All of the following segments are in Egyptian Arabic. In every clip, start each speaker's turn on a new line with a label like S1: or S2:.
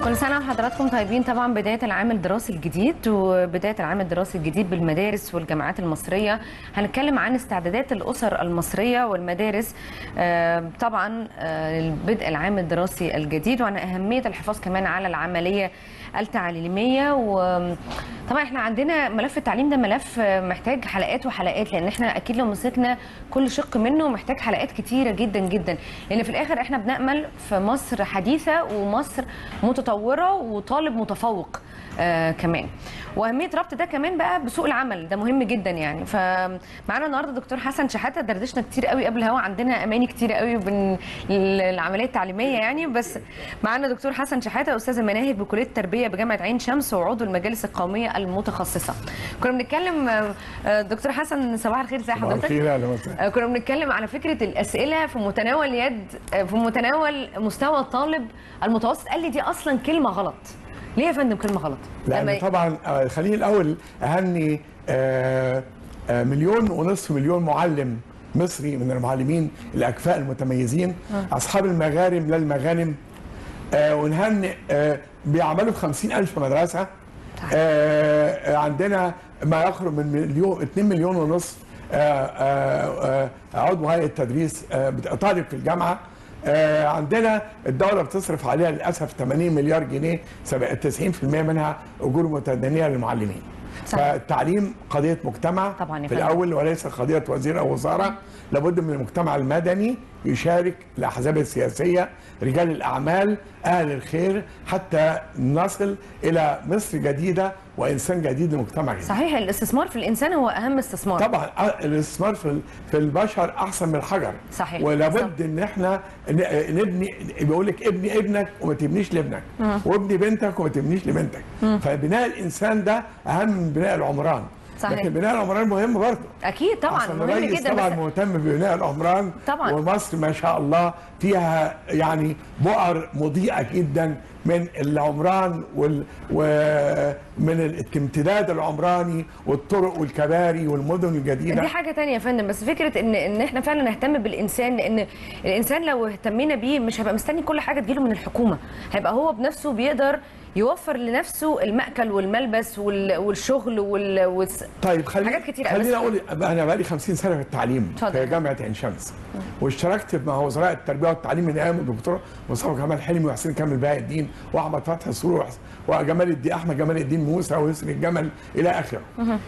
S1: كل سنة وحضراتكم طيبين طبعا بداية العام الدراسي الجديد وبداية العام الدراسي الجديد بالمدارس والجامعات المصرية هنتكلم عن استعدادات الأسر المصرية والمدارس آه، طبعا آه، لبدء العام الدراسي الجديد وعن أهمية الحفاظ كمان على العملية التعليمية وطبعا احنا عندنا ملف التعليم ده ملف محتاج حلقات وحلقات لأن احنا أكيد لو مسكنا كل شق منه محتاج حلقات كتيرة جدا جدا لأن في الآخر احنا بنأمل في مصر حديثة ومصر متطورة وطالب متفوق آه كمان واهميه ربط ده كمان بقى بسوق العمل ده مهم جدا يعني فمعانا النهارده دكتور حسن شحاته دردشنا كتير قوي قبل الهوا عندنا اماني كتير قوي بين العمليه التعليميه يعني بس معانا دكتور حسن شحاته استاذ المناهج بكليه التربيه بجامعه عين شمس وعضو المجالس القوميه المتخصصه كنا بنتكلم آه، دكتور حسن صباح الخير ازي
S2: صباح
S1: حضرتك
S2: الخير اهلا وسهلا
S1: آه، كنا بنتكلم على فكره الاسئله في متناول يد آه، في متناول مستوى الطالب المتوسط قال لي دي اصلا كلمه غلط ليه يا فندم كلمه غلط
S2: لان
S1: لما-
S2: طبعا آه، خليني الاول اهني آه، آه، مليون ونصف مليون معلم مصري من المعلمين الاكفاء المتميزين اصحاب المغارم لا المغانم آه، ونهنئ آه، بيعملوا في 50 ألف مدرسة آه، آه، عندنا ما يقرب من مليون 2 مليون ونصف آه، آه، آه، عضو هيئة تدريس آه، بت- طالب في الجامعة آه، عندنا الدولة بتصرف عليها للأسف 80 مليار جنيه سبع- 90% منها أجور متدنية للمعلمين
S1: صحيح.
S2: فالتعليم قضية مجتمع
S1: طبعاً يا
S2: في
S1: فندم.
S2: الأول وليس قضية وزير أو وزارة لابد من المجتمع المدني يشارك الأحزاب السياسية رجال الأعمال أهل الخير حتى نصل إلى مصر جديدة وإنسان جديد لمجتمع جديد
S1: صحيح الاستثمار في الانسان هو اهم استثمار
S2: طبعا آه، الاستثمار في ال- في البشر احسن من الحجر
S1: صحيح.
S2: ولابد ان احنا ن- نبني بيقول لك ابني ابنك وما تبنيش لابنك وابني بنتك وما تبنيش لبنتك فبناء الانسان ده اهم من بناء العمران
S1: صحيح.
S2: لكن بناء العمران مهم برضه
S1: اكيد طبعا
S2: أصل
S1: مهم
S2: الرئيس
S1: جدا
S2: طبعا
S1: بس
S2: مهتم ببناء العمران
S1: طبعاً.
S2: ومصر ما شاء الله فيها يعني بؤر مضيئه جدا من العمران وال ومن الامتداد العمراني والطرق والكباري والمدن الجديده
S1: دي حاجة تانية يا فندم بس فكرة ان ان احنا فعلا نهتم بالانسان لان الانسان لو اهتمينا بيه مش هيبقى مستني كل حاجة تجيله من الحكومة هيبقى هو بنفسه بيقدر يوفر لنفسه المأكل والملبس وال- والشغل وال... والس...
S2: طيب خلي
S1: حاجات كتير أوي.
S2: خليني
S1: بس-
S2: اقول انا بقالي 50 سنه في التعليم
S1: اتفضل.
S2: في جامعه عين شمس واشتركت مع وزراء التربيه والتعليم من ايام الدكتور مصطفى كمال حلمي وحسين كامل بهاء الدين واحمد فتحي سرور وحس- وجمال الدين احمد جمال الدين موسى ويسر الجمل الى اخره.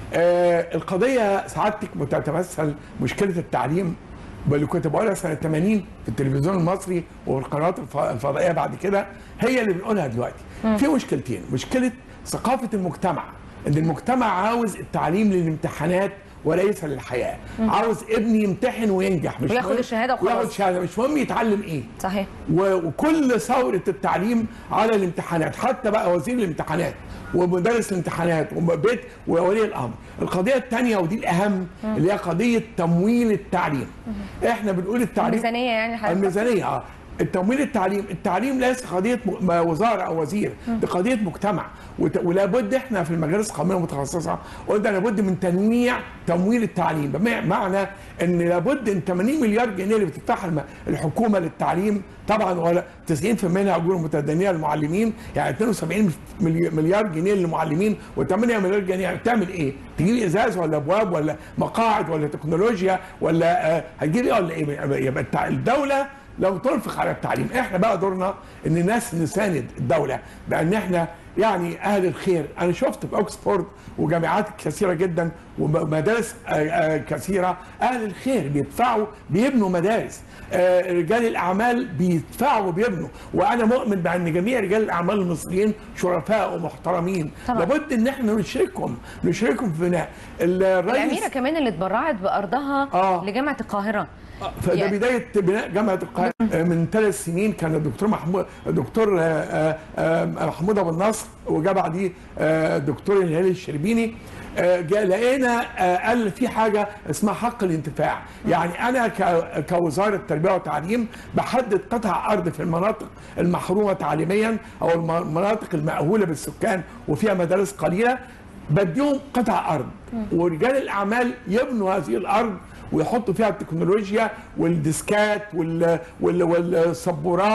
S2: آه القضيه سعادتك متتمثل مشكله التعليم اللي كنت بقولها سنه 80 في التلفزيون المصري والقنوات الف- الفضائيه بعد كده هي اللي بنقولها دلوقتي. في مشكلتين، مشكله ثقافه المجتمع ان المجتمع عاوز التعليم للامتحانات وليس للحياه، عاوز ابني يمتحن وينجح مش
S1: وياخد
S2: مهم-
S1: الشهادة وخلاص.
S2: وياخد شهاده مش مهم يتعلم ايه.
S1: صحيح
S2: و- وكل ثورة التعليم على الامتحانات حتى بقى وزير الامتحانات ومدرس الامتحانات وبيت وولي الامر القضيه الثانيه ودي الاهم اللي هي قضيه تمويل التعليم احنا بنقول التعليم
S1: الميزانية يعني حضرتك
S2: الميزانيه اه التمويل التعليم التعليم ليس قضيه م- وزاره او وزير دي قضيه مجتمع وت- ولا بد احنا في المجالس القوميه المتخصصه قلنا لابد من تنويع تمويل التعليم بمعنى ان لابد ان 80 مليار جنيه اللي بتدفعها الم- الحكومه للتعليم طبعا ولا 90% منها اجور متدنيه للمعلمين يعني 72 ملي- مليار جنيه للمعلمين و8 مليار جنيه يعني بتعمل ايه؟ تجيب ازاز ولا ابواب ولا مقاعد ولا تكنولوجيا ولا آه، هتجيب ايه ولا ايه؟ يبقى التع- الدوله لو تنفق على التعليم احنا بقى دورنا ان الناس نساند الدوله بان احنا يعني اهل الخير انا شفت في اوكسفورد وجامعات كثيره جدا ومدارس آه، آه، كثيره اهل الخير بيدفعوا بيبنوا مدارس آه، رجال الاعمال بيدفعوا وبيبنوا وانا مؤمن بان جميع رجال الاعمال المصريين شرفاء ومحترمين
S1: طبعا.
S2: لابد ان احنا نشركهم نشركهم في بناء الرئيس
S1: الأميرة كمان اللي اتبرعت بأرضها
S2: آه.
S1: لجامعة القاهرة
S2: فده
S1: يعني-
S2: بدايه بناء جامعه القاهره من ثلاث سنين كان الدكتور محمود الدكتور آه، آه، آه، محمود ابو النصر وجا بعديه آه، الدكتور الهلال الشربيني آه، جا- لقينا آه، قال في حاجه اسمها حق الانتفاع يعني انا ك- كوزاره تربيه وتعليم بحدد قطع ارض في المناطق المحرومه تعليميا او الم- المناطق المأهوله بالسكان وفيها مدارس قليله بديهم قطع ارض ورجال الاعمال يبنوا هذه الارض ويحطوا فيها التكنولوجيا والديسكات وال... وال... والسبورات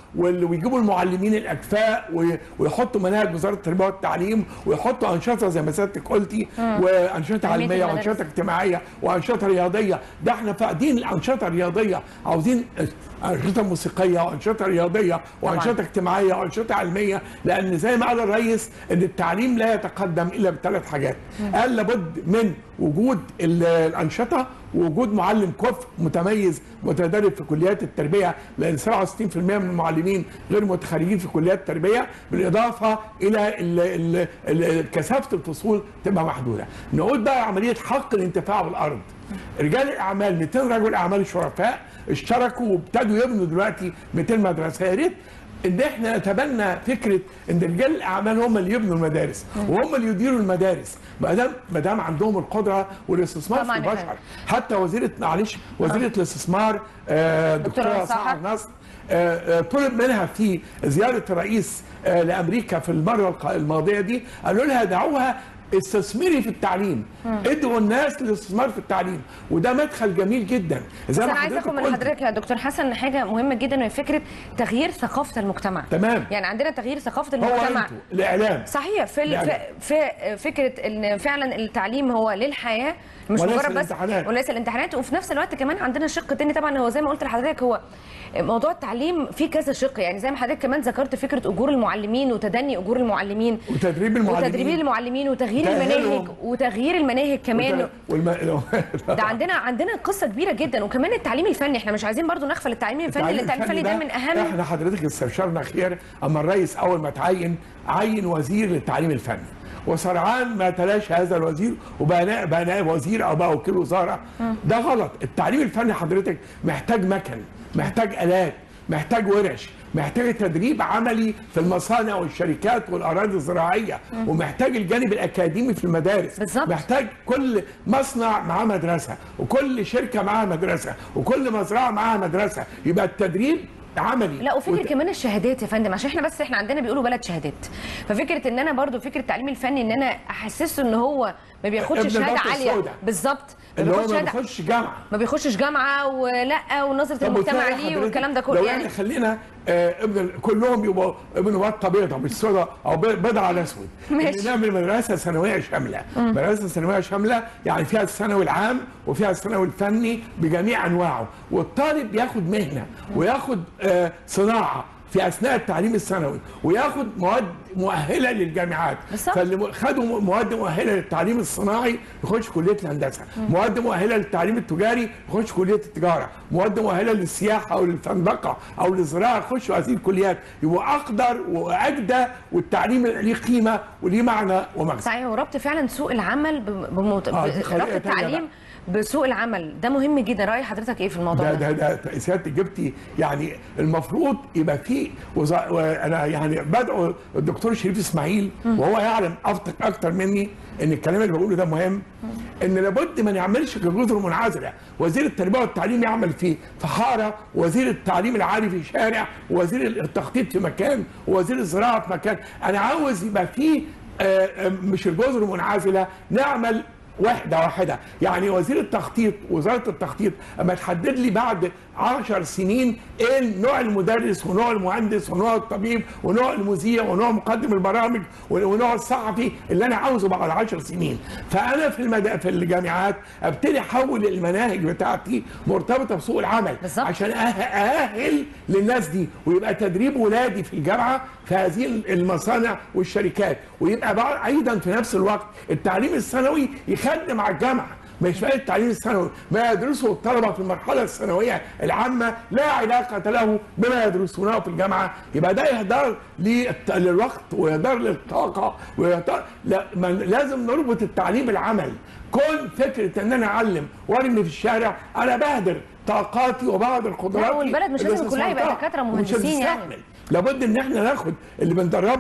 S2: وال- ويجيبوا المعلمين الاكفاء وي- ويحطوا مناهج وزاره التربيه والتعليم ويحطوا انشطه زي ما سيادتك قلتي وانشطه علميه
S1: المدارس.
S2: وانشطه اجتماعيه وانشطه رياضيه ده احنا فاقدين الانشطه الرياضيه عاوزين انشطه موسيقيه وانشطه رياضيه وانشطه اجتماعيه وانشطه علميه لان زي ما قال الرئيس ان التعليم لا يتقدم الا بثلاث حاجات قال لابد من وجود ال- الانشطه ووجود معلم كفء متميز متدرب في كليات التربيه لان 67% من المعلمين غير متخرجين في كليات التربيه بالاضافه الى ال ال ال كثافه الفصول تبقى محدوده. نقول بقى عمليه حق الانتفاع بالارض. رجال الاعمال 200 رجل اعمال شرفاء اشتركوا وابتدوا يبنوا دلوقتي 200 مدرسه يا ريت ان احنا نتبنى فكره ان رجال الاعمال هم اللي يبنوا المدارس وهم اللي يديروا المدارس ما دام ما دام عندهم القدره والاستثمار في
S1: طبعاً يا
S2: البشر
S1: فندم.
S2: حتى وزيره معلش وزيره الاستثمار آه،
S1: دكتورة
S2: دكتوره
S1: سحر.
S2: سحر نصر آه، آه، طلب منها في زياره الرئيس آه، لامريكا في المره الق- الماضيه دي قالوا لها دعوها استثمري في التعليم ادعوا الناس للاستثمار في التعليم وده مدخل جميل جدا
S1: بس
S2: زي ما
S1: انا عايزه اخد من
S2: قلت.
S1: حضرتك يا دكتور حسن حاجه مهمه جدا وهي فكره تغيير ثقافه المجتمع
S2: تمام.
S1: يعني عندنا تغيير ثقافه
S2: هو
S1: المجتمع
S2: انتوا الاعلام
S1: صحيح في ال-
S2: يعني.
S1: في, في فكره ان فعلا التعليم هو للحياه مش
S2: وليس
S1: مجرد بس
S2: الامتحانات.
S1: وليس الامتحانات وفي نفس الوقت كمان عندنا شق تاني طبعا هو زي ما قلت لحضرتك هو موضوع التعليم فيه كذا شق يعني زي ما حضرتك كمان ذكرت فكره اجور المعلمين وتدني اجور المعلمين
S2: وتدريب المعلمين
S1: وتدريب المعلمين وتغيير
S2: تأهيلهم.
S1: المناهج وتغيير المناهج كمان
S2: والم...
S1: ده عندنا عندنا قصه كبيره جدا وكمان التعليم الفني احنا مش عايزين برضو نغفل التعليم الفني لان التعليم الفني ده من اهم
S2: احنا حضرتك استبشرنا خير اما الرئيس اول ما تعين عين وزير للتعليم الفني وسرعان ما تلاشى هذا الوزير وبقى نائب بقى نائب وزير او بقى وكيل وزاره ده غلط التعليم الفني حضرتك محتاج مكن محتاج الات محتاج ورش محتاج تدريب عملي في المصانع والشركات والاراضي الزراعيه ومحتاج الجانب الاكاديمي في المدارس
S1: بالظبط.
S2: محتاج كل مصنع معاه مدرسه وكل شركه معاها مدرسه وكل مزرعه معاها مدرسه يبقى التدريب عملي
S1: لا وفكره
S2: وت-
S1: كمان الشهادات يا فندم عشان احنا بس احنا عندنا بيقولوا بلد شهادات ففكره ان انا برضو فكره التعليم الفني ان انا احسسه ان هو ما بياخدش
S2: ابن
S1: شهاده
S2: البطة
S1: عاليه
S2: السوداء.
S1: بالظبط ما
S2: اللي هو
S1: بياخدش
S2: ما
S1: شهاده
S2: بيخش جامعه
S1: ما بيخشش جامعه ولا ونظره
S2: طب
S1: المجتمع
S2: وتلاقي
S1: ليه
S2: حضرتك
S1: والكلام ده
S2: لو
S1: كله
S2: يعني
S1: يعني
S2: خلينا آه ابن كلهم يبقوا ابن بطه بيضه مش سودا او بي- بيضه على اسود
S1: ماشي.
S2: إن نعمل مدرسه ثانويه شامله مدرسه ثانويه شامله يعني فيها الثانوي العام وفيها الثانوي الفني بجميع انواعه والطالب ياخد مهنه وياخد آه صناعه في اثناء التعليم الثانوي وياخد مواد مؤهله للجامعات
S1: بالظبط.
S2: فاللي م- خدوا مواد مؤهله للتعليم الصناعي يخش كليه الهندسه مواد مؤهله للتعليم التجاري يخش كليه التجاره مواد مؤهله للسياحه او للفندقه او للزراعه يخشوا هذه الكليات يبقوا اقدر واجدى والتعليم ليه قيمه وليه معنى ومغزى
S1: صحيح وربط فعلا سوق العمل ب- بموت...
S2: آه، دي
S1: ب-
S2: قضية
S1: ربط
S2: تانية
S1: التعليم بسوق العمل ده مهم جدا راي حضرتك ايه في الموضوع
S2: ده
S1: ده,
S2: ده ده سيادتك جبتي يعني المفروض يبقى في وزا... وانا يعني بدعو الدكتور شريف اسماعيل وهو يعلم اكتر اكتر مني ان الكلام اللي بقوله ده مهم ان لابد ما نعملش كجزر منعزله وزير التربيه والتعليم يعمل في في حاره وزير التعليم العالي في شارع وزير التخطيط في مكان ووزير الزراعه في مكان انا عاوز يبقى في آه، آه، مش الجزر منعزله نعمل واحده واحده يعني وزير التخطيط وزاره التخطيط اما تحدد لي بعد عشر سنين ايه نوع المدرس ونوع المهندس ونوع الطبيب ونوع المذيع ونوع مقدم البرامج ونوع الصحفي اللي انا عاوزه بعد عشر سنين فانا في المد... في الجامعات ابتدي احول المناهج بتاعتي مرتبطه بسوق العمل
S1: بالظبط.
S2: عشان أه- ااهل للناس دي ويبقى تدريب ولادي في الجامعه في هذه المصانع والشركات ويبقى بقى ايضا في نفس الوقت التعليم الثانوي يخدم على الجامعه مش بقى التعليم الثانوي ما يدرسه الطلبه في المرحله الثانويه العامه لا علاقه له بما يدرسونه في الجامعه يبقى ده اهدار للت- للوقت واهدار للطاقه وإهدار لا ما لازم نربط التعليم بالعمل كل فكره ان انا اعلم وارمي في الشارع انا بهدر طاقاتي وبهدر قدراتي
S1: والبلد مش لازم
S2: اللي
S1: كلها يبقى
S2: استثمرتها.
S1: دكاترة
S2: ومش
S1: مهندسين يعني.
S2: هتستحمل. لابد ان احنا ناخد اللي بندربهم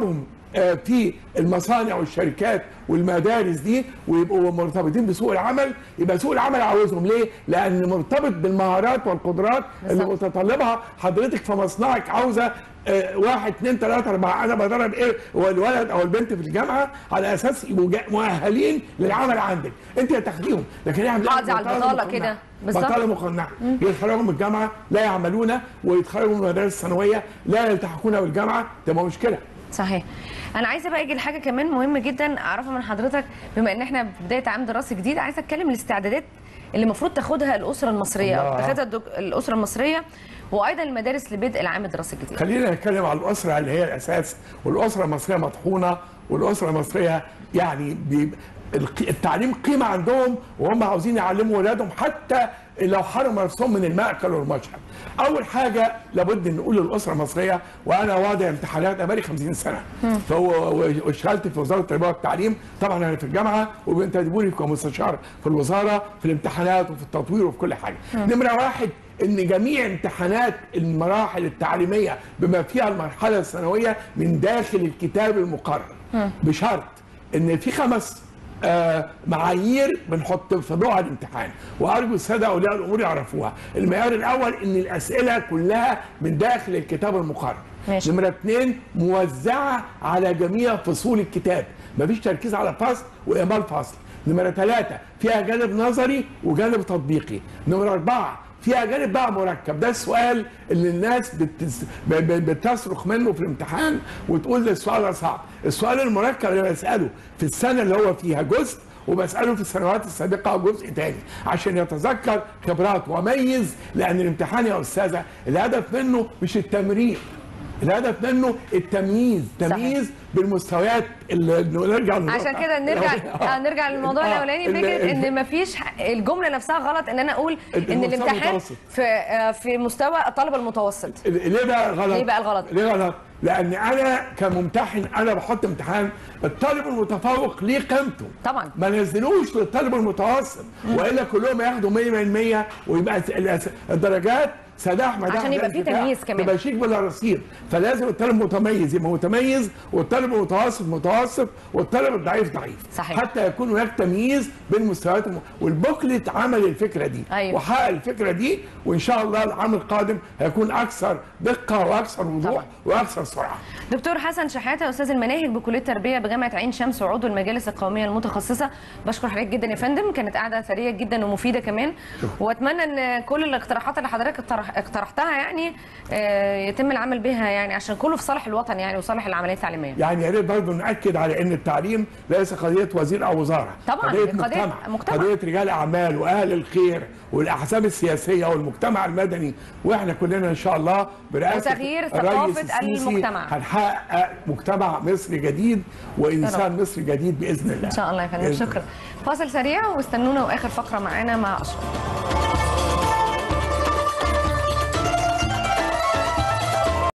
S2: آه، في المصانع والشركات والمدارس دي ويبقوا مرتبطين بسوق العمل يبقى سوق العمل عاوزهم ليه؟ لان مرتبط بالمهارات والقدرات اللي
S1: بالظبط.
S2: متطلبها حضرتك في مصنعك عاوزه آه، واحد اثنين ثلاثة أربعة أنا بدرب إيه هو الولد أو البنت في الجامعة على أساس يبقوا جا- مؤهلين للعمل عندك أنت هتاخديهم لكن إحنا
S1: حاضي على
S2: بطالة
S1: البطالة
S2: مقنعة.
S1: كده. بالظبط.
S2: بطالة مقنعة يتخرجوا من الجامعة لا يعملون ويتخرجوا من المدارس الثانوية لا يلتحقون بالجامعة تبقى مشكلة
S1: صحيح انا عايزه بقى اجي لحاجه كمان مهمه جدا اعرفها من حضرتك بما ان احنا في بدايه عام دراسي جديد عايزه اتكلم الاستعدادات اللي المفروض تاخدها الاسره المصريه او
S2: الله.
S1: تاخدها الدك- الاسره المصريه وايضا المدارس لبدء العام الدراسي الجديد
S2: خلينا نتكلم على الأسرة اللي هي الأساس والأسرة المصرية مطحونة والأسرة المصرية يعني بي- الق- التعليم قيمة عندهم وهم عاوزين يعلموا ولادهم حتى لو حرموا نفسهم من المأكل والمشرب. أول حاجة لابد أن نقول للأسرة المصرية وأنا واضع امتحانات أنا بقالي 50 سنة فهو واشتغلت في وزارة التربية والتعليم طبعا أنا في الجامعة وبينتدبوني كمستشار في الوزارة في الامتحانات وفي التطوير وفي كل حاجة. نمرة واحد ان جميع امتحانات المراحل التعليميه بما فيها المرحله الثانويه من داخل الكتاب المقرر بشرط ان في خمس آه، معايير بنحط في ضوء الامتحان وارجو الساده اولياء الامور يعرفوها المعيار الاول ان الاسئله كلها من داخل الكتاب المقرر
S1: ماشي.
S2: نمرة اثنين موزعة على جميع فصول الكتاب مفيش تركيز على فصل وإهمال فصل نمرة ثلاثة فيها جانب نظري وجانب تطبيقي نمرة أربعة فيها جانب بقى مركب ده السؤال اللي الناس بتس... ب- ب- بتصرخ منه في الامتحان وتقول ده السؤال ده صعب السؤال المركب اللي بسأله في السنة اللي هو فيها جزء وبسأله في السنوات السابقة جزء تاني عشان يتذكر خبرات وميز لأن الامتحان يا أستاذة الهدف منه مش التمرين الهدف منه التمييز تمييز بالمستويات اللي نرجع للنقطة.
S1: عشان كده نرجع آه نرجع للموضوع
S2: آه،
S1: الاولاني
S2: ال-
S1: فكره
S2: ال-
S1: ان مفيش ح- الجمله نفسها غلط ان انا اقول ان
S2: المستوى
S1: الامتحان
S2: المتوسط.
S1: في آه، في مستوى الطالب المتوسط
S2: ليه بقى غلط؟
S1: ليه بقى الغلط؟
S2: ليه غلط؟ لأن أنا كممتحن أنا بحط امتحان الطالب المتفوق ليه قيمته
S1: طبعا.
S2: ما نزلوش للطالب المتوسط وإلا كلهم ياخدوا 100 من 100 ويبقى الأس- الدرجات سداح مداح
S1: عشان يبقى
S2: زي
S1: في
S2: البتاع.
S1: تمييز كمان.
S2: تبقى شيك بلا رصيد فلازم الطالب متميز يبقى متميز والطالب المتوسط متوسط والطالب الضعيف ضعيف
S1: صحيح.
S2: حتى يكون هناك تمييز بين مستويات الم... والبوكلت عمل الفكره دي
S1: أيوة.
S2: وحقق الفكره دي وان شاء الله العام القادم هيكون اكثر دقه واكثر وضوح
S1: طبعا.
S2: واكثر سرعه
S1: دكتور حسن شحاته استاذ المناهج بكليه التربيه بجامعه عين شمس وعضو المجالس القوميه المتخصصه بشكر حضرتك جدا يا فندم كانت قاعده ثريه جدا ومفيده كمان واتمنى ان كل الاقتراحات اللي حضرتك اقترح اقترحتها يعني آه، يتم العمل بها يعني عشان كله في صالح الوطن يعني وصالح العمليه التعليميه
S2: يعني يا ريت برضه ناكد على ان التعليم ليس قضيه وزير او وزاره
S1: طبعاً،
S2: قضيه
S1: دي قضية
S2: مجتمع
S1: مجتمع.
S2: قضيه رجال اعمال واهل الخير والاحزاب السياسيه والمجتمع المدني واحنا كلنا ان شاء الله برئاسه
S1: وتغيير
S2: الرئيس
S1: ثقافة
S2: السيسي
S1: المجتمع.
S2: هنحقق مجتمع مصري جديد وانسان مصري جديد باذن الله
S1: ان شاء الله يا فندم
S2: بإذن
S1: شكرا فاصل سريع واستنونا واخر فقره معانا مع اشرف